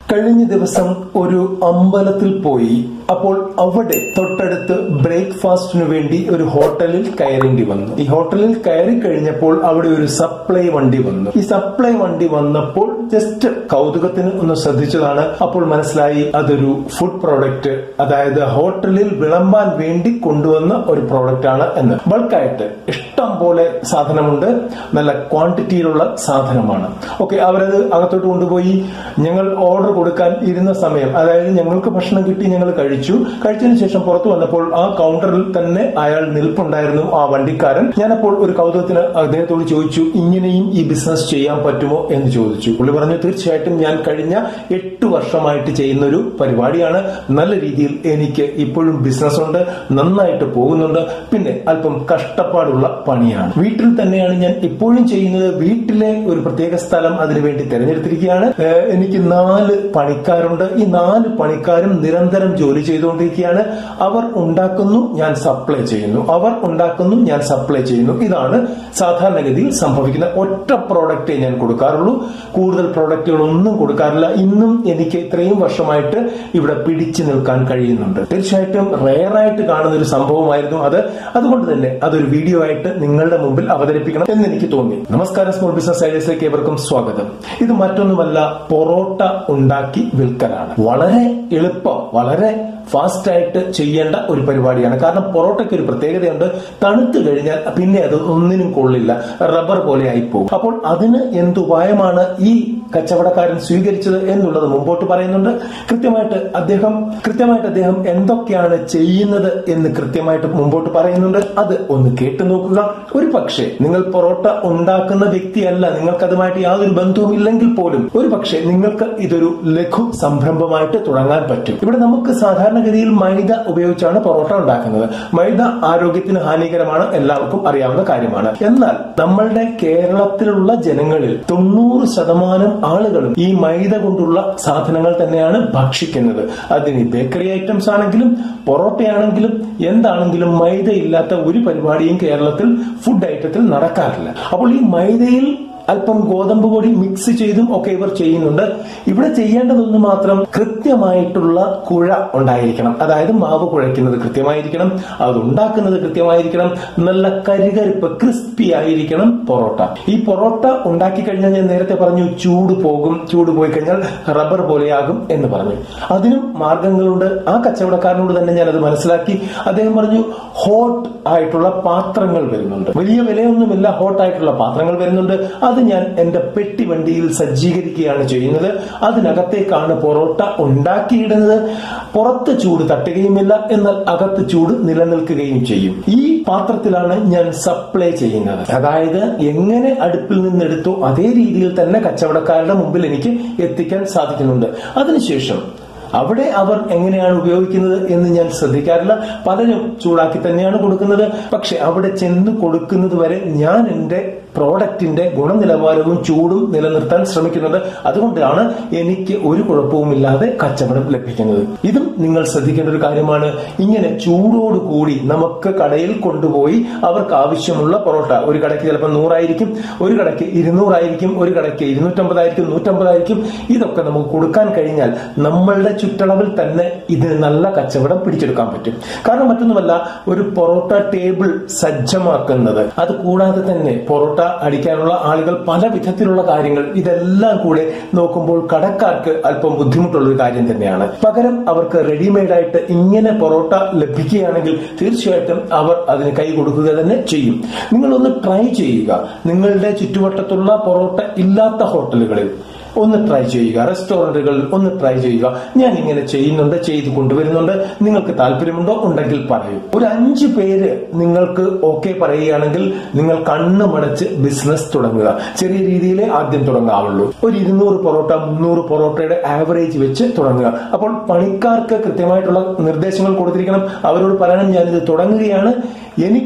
കഴിഞ്ഞ ദിവസം ഒരു അമ്പലത്തിൽ പോയി അപ്പോൾ അവിടെ തൊട്ടടുത്ത് ബ്രേക്ക്ഫാസ്റ്റിനു വേണ്ടി ഒരു ഹോട്ടലിൽ കയറേണ്ടി വന്നു ഈ ഹോട്ടലിൽ കയറി കഴിഞ്ഞപ്പോൾ അവിടെ ഒരു സപ്ലൈ വണ്ടി വന്നു ഈ സപ്ലൈ വണ്ടി വന്നപ്പോൾ ജസ്റ്റ് കൗതുകത്തിന് ഒന്ന് ശ്രദ്ധിച്ചതാണ് അപ്പോൾ മനസ്സിലായി അതൊരു ഫുഡ് പ്രോഡക്റ്റ് അതായത് ഹോട്ടലിൽ വിളമ്പാൻ വേണ്ടി കൊണ്ടുവന്ന ഒരു പ്രോഡക്റ്റ് ആണ് എന്ന് ബൾക്കായിട്ട് ഇഷ്ടം പോലെ സാധനമുണ്ട് നല്ല ക്വാണ്ടിറ്റിയിലുള്ള സാധനമാണ് ഓക്കെ അവരത് അകത്തോട്ട് കൊണ്ടുപോയി ഞങ്ങൾ ഓർഡർ കൊടുക്കാൻ ഇരുന്ന സമയം അതായത് ഞങ്ങൾക്ക് ഭക്ഷണം കിട്ടി ഞങ്ങൾ കഴിച്ചു കഴിച്ചതിന് ശേഷം പുറത്തു വന്നപ്പോൾ ആ കൗണ്ടറിൽ തന്നെ അയാൾ നിൽപ്പുണ്ടായിരുന്നു ആ വണ്ടിക്കാരൻ ഞാനപ്പോൾ ഒരു കൗതുകത്തിന് അദ്ദേഹത്തോട് ചോദിച്ചു ഇങ്ങനെയും ഈ ബിസിനസ് ചെയ്യാൻ പറ്റുമോ എന്ന് ചോദിച്ചു പുള്ളി പറഞ്ഞു തീർച്ചയായിട്ടും ഞാൻ കഴിഞ്ഞ എട്ട് വർഷമായിട്ട് ചെയ്യുന്ന ഒരു പരിപാടിയാണ് നല്ല രീതിയിൽ എനിക്ക് ഇപ്പോഴും ബിസിനസ് ഉണ്ട് നന്നായിട്ട് പോകുന്നുണ്ട് പിന്നെ അല്പം കഷ്ടപ്പാടുള്ള പണിയാണ് വീട്ടിൽ തന്നെയാണ് ഞാൻ ഇപ്പോഴും ചെയ്യുന്നത് വീട്ടിലെ ഒരു പ്രത്യേക സ്ഥലം അതിനുവേണ്ടി തിരഞ്ഞെടുത്തിരിക്കുകയാണ് ഏഹ് എനിക്ക് നാല് പണിക്കാരുണ്ട് ഈ നാല് പണിക്കാരും നിരന്തരം ജോലി ചെയ്തുകൊണ്ടിരിക്കുകയാണ് അവർ ഉണ്ടാക്കുന്നു ഞാൻ സപ്ലൈ ചെയ്യുന്നു അവർ ഉണ്ടാക്കുന്നു ഞാൻ സപ്ലൈ ചെയ്യുന്നു ഇതാണ് സാധാരണഗതിയിൽ സംഭവിക്കുന്ന ഒറ്റ പ്രോഡക്റ്റേ ഞാൻ കൊടുക്കാറുള്ളൂ കൂടുതൽ പ്രോഡക്റ്റുകൾ ഒന്നും കൊടുക്കാറില്ല ഇന്നും എനിക്ക് ഇത്രയും വർഷമായിട്ട് ഇവിടെ പിടിച്ചു നിൽക്കാൻ കഴിയുന്നുണ്ട് തീർച്ചയായിട്ടും റെയറായിട്ട് കാണുന്ന ഒരു സംഭവമായിരുന്നു അത് അതുകൊണ്ട് തന്നെ അതൊരു വീഡിയോ ആയിട്ട് നിങ്ങളുടെ മുമ്പിൽ അവതരിപ്പിക്കണം എന്ന് എനിക്ക് തോന്നി നമസ്കാരം സ്മോൾ ബിസിനസ് ഐഡിയസിലേക്ക് ഏവർക്കും സ്വാഗതം ഇത് മറ്റൊന്നുമല്ല പൊറോട്ട ഉണ്ടാക്കി വിൽക്കലാണ് വളരെ എളുപ്പം വളരെ ഫാസ്റ്റ് ആയിട്ട് ചെയ്യേണ്ട ഒരു പരിപാടിയാണ് കാരണം പൊറോട്ടയ്ക്ക് ഒരു പ്രത്യേകതയുണ്ട് തണുത്തു കഴിഞ്ഞാൽ പിന്നെ അത് ഒന്നിനും കൊള്ളില്ല റബ്ബർ പോലെ ആയിപ്പോകും അപ്പോൾ അതിന് എന്തുപായമാണ് ഈ കച്ചവടക്കാരൻ സ്വീകരിച്ചത് എന്നുള്ളത് മുമ്പോട്ട് പറയുന്നുണ്ട് കൃത്യമായിട്ട് അദ്ദേഹം കൃത്യമായിട്ട് അദ്ദേഹം എന്തൊക്കെയാണ് ചെയ്യുന്നത് എന്ന് കൃത്യമായിട്ട് മുമ്പോട്ട് പറയുന്നുണ്ട് അത് ഒന്ന് കേട്ടു നോക്കുക ഒരു പക്ഷേ നിങ്ങൾ പൊറോട്ട ഉണ്ടാക്കുന്ന വ്യക്തിയല്ല നിങ്ങൾക്ക് അതുമായിട്ട് യാതൊരു ബന്ധവും ഇല്ലെങ്കിൽ പോലും ഒരു പക്ഷേ നിങ്ങൾക്ക് ഇതൊരു ലഘു സംരംഭമായിട്ട് തുടങ്ങാൻ പറ്റും ഇവിടെ നമുക്ക് സാധാരണഗതിയിൽ മൈദ ഉപയോഗിച്ചാണ് പൊറോട്ട ഉണ്ടാക്കുന്നത് മൈദ ആരോഗ്യത്തിന് ഹാനികരമാണ് എല്ലാവർക്കും അറിയാവുന്ന കാര്യമാണ് എന്നാൽ നമ്മളുടെ കേരളത്തിലുള്ള ജനങ്ങളിൽ തൊണ്ണൂറ് ശതമാനം ആളുകളും ഈ മൈദ കൊണ്ടുള്ള സാധനങ്ങൾ തന്നെയാണ് ഭക്ഷിക്കുന്നത് അതിന് ബേക്കറി ഐറ്റംസ് ആണെങ്കിലും പൊറോട്ടയാണെങ്കിലും എന്താണെങ്കിലും മൈദ ഇല്ലാത്ത ഒരു പരിപാടിയും കേരളത്തിൽ ഫുഡ് ഐറ്റത്തിൽ നടക്കാറില്ല അപ്പോൾ ഈ മൈദയിൽ അല്പം ഗോതമ്പ് പൊടി മിക്സ് ചെയ്തും ഒക്കെ ഇവർ ചെയ്യുന്നുണ്ട് ഇവിടെ ചെയ്യേണ്ടതൊന്ന് മാത്രം കൃത്യമായിട്ടുള്ള കുഴ ഉണ്ടായിരിക്കണം അതായത് മാവ് കുഴയ്ക്കുന്നത് കൃത്യമായിരിക്കണം അത് ഉണ്ടാക്കുന്നത് കൃത്യമായിരിക്കണം നല്ല കരികരിപ്പ് ക്രിസ്പി ആയിരിക്കണം പൊറോട്ട ഈ പൊറോട്ട ഉണ്ടാക്കി കഴിഞ്ഞാൽ ഞാൻ നേരത്തെ പറഞ്ഞു ചൂട് പോകും ചൂട് പോയി കഴിഞ്ഞാൽ റബ്ബർ പോലെയാകും എന്ന് പറഞ്ഞു അതിനും മാർഗങ്ങളുണ്ട് ആ കച്ചവടക്കാരനോട് തന്നെ ഞാൻ അത് മനസ്സിലാക്കി അദ്ദേഹം പറഞ്ഞു ഹോട്ട് ആയിട്ടുള്ള പാത്രങ്ങൾ വരുന്നുണ്ട് വലിയ വിലയൊന്നുമില്ല ഹോട്ട് ആയിട്ടുള്ള പാത്രങ്ങൾ വരുന്നുണ്ട് അത് ഞാൻ എന്റെ പെട്ടി വണ്ടിയിൽ സജ്ജീകരിക്കുകയാണ് ചെയ്യുന്നത് അതിനകത്തേക്കാണ് പൊറോട്ട ഉണ്ടാക്കിയിടുന്നത് പുറത്ത് ചൂട് തട്ടുകയുമില്ല എന്നാൽ അകത്ത് ചൂട് നിലനിൽക്കുകയും ചെയ്യും ഈ പാത്രത്തിലാണ് ഞാൻ സപ്ലൈ ചെയ്യുന്നത് അതായത് എങ്ങനെ അടുപ്പിൽ നിന്നെടുത്തോ അതേ രീതിയിൽ തന്നെ കച്ചവടക്കാരുടെ മുമ്പിൽ എനിക്ക് എത്തിക്കാൻ സാധിക്കുന്നുണ്ട് അതിനുശേഷം അവിടെ അവർ എങ്ങനെയാണ് ഉപയോഗിക്കുന്നത് എന്ന് ഞാൻ ശ്രദ്ധിക്കാറില്ല പലരും ചൂടാക്കി തന്നെയാണ് കൊടുക്കുന്നത് പക്ഷെ അവിടെ ചെന്ന് കൊടുക്കുന്നത് വരെ ഞാൻ എന്റെ പ്രോഡക്റ്റിന്റെ ഗുണനിലവാരവും ചൂടും നിലനിർത്താൻ ശ്രമിക്കുന്നുണ്ട് അതുകൊണ്ടാണ് എനിക്ക് ഒരു കുഴപ്പവുമില്ലാതെ കച്ചവടം ലഭിക്കുന്നത് ഇതും നിങ്ങൾ ശ്രദ്ധിക്കേണ്ട ഒരു കാര്യമാണ് ഇങ്ങനെ ചൂടോടുകൂടി നമുക്ക് കടയിൽ കൊണ്ടുപോയി അവർക്ക് ആവശ്യമുള്ള പൊറോട്ട ഒരു കടയ്ക്ക് ചിലപ്പോൾ നൂറായിരിക്കും ഒരു കടയ്ക്ക് ഇരുന്നൂറായിരിക്കും ഒരു കടയ്ക്ക് ഇരുന്നൂറ്റമ്പതായിരിക്കും നൂറ്റമ്പതായിരിക്കും ഇതൊക്കെ നമുക്ക് കൊടുക്കാൻ കഴിഞ്ഞാൽ നമ്മളുടെ ചുറ്റളവിൽ തന്നെ ഇതിന് നല്ല കച്ചവടം പിടിച്ചെടുക്കാൻ പറ്റും കാരണം മറ്റൊന്നുമല്ല ഒരു പൊറോട്ട ടേബിൾ സജ്ജമാക്കുന്നത് അത് കൂടാതെ തന്നെ പൊറോട്ട അടിക്കാനുള്ള ആളുകൾ പല വിധത്തിലുള്ള കാര്യങ്ങൾ ഇതെല്ലാം കൂടെ നോക്കുമ്പോൾ കടക്കാർക്ക് അല്പം ബുദ്ധിമുട്ടുള്ള ഒരു കാര്യം തന്നെയാണ് പകരം അവർക്ക് റെഡിമെയ്ഡ് ആയിട്ട് ഇങ്ങനെ പൊറോട്ട ലഭിക്കുകയാണെങ്കിൽ തീർച്ചയായിട്ടും അവർ അതിന് കൈ കൊടുക്കുക തന്നെ ചെയ്യും നിങ്ങളൊന്ന് ട്രൈ ചെയ്യുക നിങ്ങളുടെ ചുറ്റുവട്ടത്തുള്ള പൊറോട്ട ഇല്ലാത്ത ഹോട്ടലുകളിൽ ഒന്ന് ട്രൈ ചെയ്യുക റെസ്റ്റോറന്റുകളിൽ ഒന്ന് ട്രൈ ചെയ്യുക ഞാൻ ഇങ്ങനെ ചെയ്യുന്നുണ്ട് ചെയ്തു കൊണ്ടുവരുന്നുണ്ട് നിങ്ങൾക്ക് താല്പര്യമുണ്ടോ ഉണ്ടെങ്കിൽ പറയൂ ഒരു അഞ്ച് പേര് നിങ്ങൾക്ക് ഓക്കെ പറയുകയാണെങ്കിൽ നിങ്ങൾ കണ്ണു മടച്ച് ബിസിനസ് തുടങ്ങുക ചെറിയ രീതിയിലേ ആദ്യം തുടങ്ങാവുള്ളൂ ഒരു ഇരുന്നൂറ് പൊറോട്ട മുന്നൂറ് പൊറോട്ടയുടെ ആവറേജ് വെച്ച് തുടങ്ങുക അപ്പോൾ പണിക്കാർക്ക് കൃത്യമായിട്ടുള്ള നിർദ്ദേശങ്ങൾ കൊടുത്തിരിക്കണം അവരോട് പറയണം ഞാനിത് തുടങ്ങുകയാണ് എനിക്ക്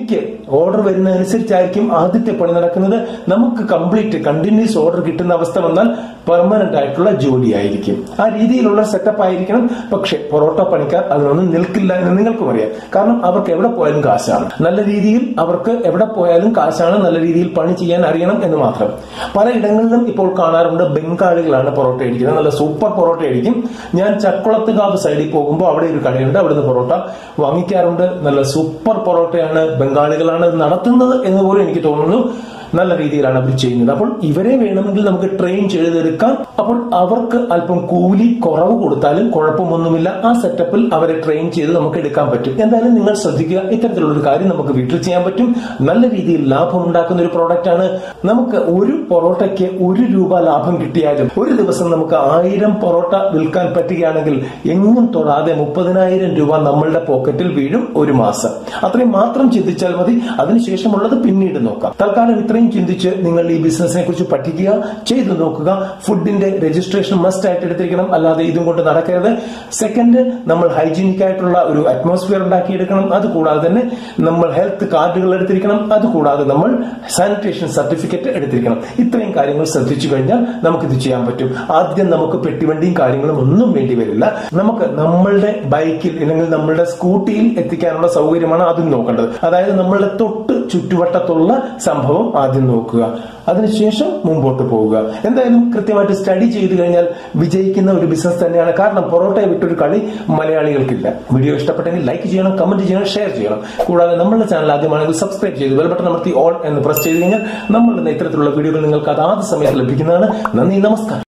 ഓർഡർ വരുന്നതനുസരിച്ചായിരിക്കും ആദ്യത്തെ പണി നടക്കുന്നത് നമുക്ക് കംപ്ലീറ്റ് കണ്ടിന്യൂസ് ഓർഡർ കിട്ടുന്ന അവസ്ഥ വന്നാൽ പെർമനന്റ് ആയിട്ടുള്ള ജോലിയായിരിക്കും ആ രീതിയിലുള്ള സെറ്റപ്പ് ആയിരിക്കണം പക്ഷെ പൊറോട്ട പണിക്കാർ അതിനൊന്നും നിൽക്കില്ല എന്ന് നിങ്ങൾക്കും അറിയാം കാരണം അവർക്ക് എവിടെ പോയാലും കാശാണ് നല്ല രീതിയിൽ അവർക്ക് എവിടെ പോയാലും കാശാണ് നല്ല രീതിയിൽ പണി ചെയ്യാൻ അറിയണം എന്ന് മാത്രം പലയിടങ്ങളിലും ഇപ്പോൾ കാണാറുണ്ട് ബംഗാളികളാണ് പൊറോട്ട അടിക്കുന്നത് നല്ല സൂപ്പർ പൊറോട്ട അടിക്കും ഞാൻ ചക്കുളത്തുകാവ് സൈഡിൽ പോകുമ്പോൾ അവിടെ ഒരു കടയുണ്ട് അവിടുന്ന് പൊറോട്ട വാങ്ങിക്കാറുണ്ട് നല്ല സൂപ്പർ പൊറോട്ടയാണ് ബംഗാളികളാണ് ഇത് നടത്തുന്നത് എന്ന് പോലും എനിക്ക് തോന്നുന്നു നല്ല രീതിയിലാണ് അവർ ചെയ്യുന്നത് അപ്പോൾ ഇവരെ വേണമെങ്കിൽ നമുക്ക് ട്രെയിൻ ചെയ്തെടുക്കാം അപ്പോൾ അവർക്ക് അല്പം കൂലി കുറവ് കൊടുത്താലും കുഴപ്പമൊന്നുമില്ല ആ സെറ്റപ്പിൽ അവരെ ട്രെയിൻ ചെയ്ത് നമുക്ക് എടുക്കാൻ പറ്റും എന്തായാലും നിങ്ങൾ ശ്രദ്ധിക്കുക ഇത്തരത്തിലുള്ള ഒരു കാര്യം നമുക്ക് വീട്ടിൽ ചെയ്യാൻ പറ്റും നല്ല രീതിയിൽ ലാഭം ഉണ്ടാക്കുന്ന ഒരു പ്രോഡക്റ്റ് ആണ് നമുക്ക് ഒരു പൊറോട്ടയ്ക്ക് ഒരു രൂപ ലാഭം കിട്ടിയാലും ഒരു ദിവസം നമുക്ക് ആയിരം പൊറോട്ട വിൽക്കാൻ പറ്റുകയാണെങ്കിൽ എങ്ങും തൊടാതെ മുപ്പതിനായിരം രൂപ നമ്മളുടെ പോക്കറ്റിൽ വീഴും ഒരു മാസം അത്രയും മാത്രം ചിന്തിച്ചാൽ മതി അതിനുശേഷമുള്ളത് പിന്നീട് നോക്കാം തൽക്കാലം ഇത്രയും ചിന്തിച്ച് നിങ്ങൾ ഈ ബിസിനസിനെ കുറിച്ച് പഠിക്കുക ചെയ്തു നോക്കുക ഫുഡിന്റെ രജിസ്ട്രേഷൻ മസ്റ്റ് ആയിട്ട് എടുത്തിരിക്കണം അല്ലാതെ ഇതും കൊണ്ട് നടക്കരുത് സെക്കൻഡ് നമ്മൾ ഹൈജീനിക് ആയിട്ടുള്ള ഒരു അറ്റ്മോസ്ഫിയർ ഉണ്ടാക്കിയെടുക്കണം അതുകൂടാതെ തന്നെ നമ്മൾ ഹെൽത്ത് കാർഡുകൾ എടുത്തിരിക്കണം അതുകൂടാതെ നമ്മൾ സാനിറ്റേഷൻ സർട്ടിഫിക്കറ്റ് എടുത്തിരിക്കണം ഇത്രയും കാര്യങ്ങൾ ശ്രദ്ധിച്ചു കഴിഞ്ഞാൽ നമുക്കിത് ചെയ്യാൻ പറ്റും ആദ്യം നമുക്ക് പെട്ടിവണ്ടിയും കാര്യങ്ങളും ഒന്നും വേണ്ടി വരില്ല നമുക്ക് നമ്മളുടെ ബൈക്കിൽ അല്ലെങ്കിൽ നമ്മളുടെ സ്കൂട്ടിയിൽ എത്തിക്കാനുള്ള സൗകര്യമാണ് ആദ്യം നോക്കേണ്ടത് അതായത് നമ്മളുടെ തൊട്ട് ചുറ്റുവട്ടത്തുള്ള സംഭവം ആദ്യം നോക്കുക അതിനുശേഷം മുമ്പോട്ട് പോവുക എന്തായാലും കൃത്യമായിട്ട് സ്റ്റഡി ചെയ്തു കഴിഞ്ഞാൽ വിജയിക്കുന്ന ഒരു ബിസിനസ് തന്നെയാണ് കാരണം പൊറോട്ടയെ വിട്ടൊരു കളി മലയാളികൾക്കില്ല വീഡിയോ ഇഷ്ടപ്പെട്ടെങ്കിൽ ലൈക്ക് ചെയ്യണം കമന്റ് ചെയ്യണം ഷെയർ ചെയ്യണം കൂടാതെ നമ്മളുടെ ചാനൽ ആദ്യമാണെങ്കിൽ സബ്സ്ക്രൈബ് ചെയ്ത് ബെൽ ബട്ടൺ അമർത്തി ഓൾ എന്ന് പ്രസ് ചെയ്ത് കഴിഞ്ഞാൽ നമ്മളുടെ ഇത്തരത്തിലുള്ള വീഡിയോകൾ നിങ്ങൾക്ക് അതാത് സമയത്ത് ലഭിക്കുന്നതാണ് നന്ദി നമസ്കാരം